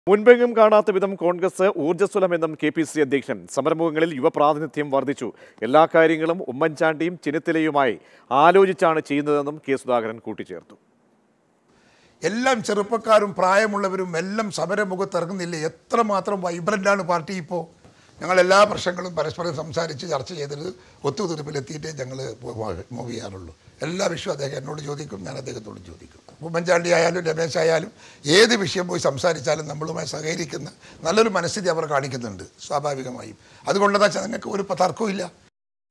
മുൻപെങ്ങും കാണാത്ത വിധം കോൺഗ്രസ് ഊർജ്ജസ്വലമെന്നും കെ പി സി അധ്യക്ഷൻ സമരമുഖങ്ങളിൽ യുവപ്രാതിനിധ്യം വർദ്ധിച്ചു എല്ലാ കാര്യങ്ങളും ഉമ്മൻചാണ്ടിയും ചെന്നിത്തലയുമായി ആലോചിച്ചാണ് ചെയ്യുന്നതെന്നും കെ സുധാകരൻ കൂട്ടിച്ചേർത്തു എല്ലാം ചെറുപ്പക്കാരും പ്രായമുള്ളവരും എല്ലാം സമരമുഖത്ത് ഇറങ്ങുന്നില്ലേ എത്രമാത്രം വൈബ്രൻ്റാണ് പാർട്ടി ഇപ്പോൾ ഞങ്ങൾ എല്ലാ പ്രശ്നങ്ങളും പരസ്പരം സംസാരിച്ച് ചർച്ച ചെയ്തിട്ട് ഒത്തുതീർപ്പിലെത്തിയിട്ടേ ഞങ്ങൾ മൂവ് ചെയ്യാറുള്ളൂ എല്ലാ വിഷയവും അദ്ദേഹം എന്നോട് ചോദിക്കും ഞാൻ അദ്ദേഹത്തോട് ചോദിക്കും ഉമ്മൻചാണ്ടി ആയാലും രമേശ് ആയാലും ഏത് വിഷയം പോയി സംസാരിച്ചാലും നമ്മളുമായി സഹകരിക്കുന്ന നല്ലൊരു മനസ്ഥിതി അവർ കാണിക്കുന്നുണ്ട് സ്വാഭാവികമായും അതുകൊണ്ടെന്ന് വെച്ചാൽ നിങ്ങൾക്ക് ഒരു തർക്കവും ഇല്ല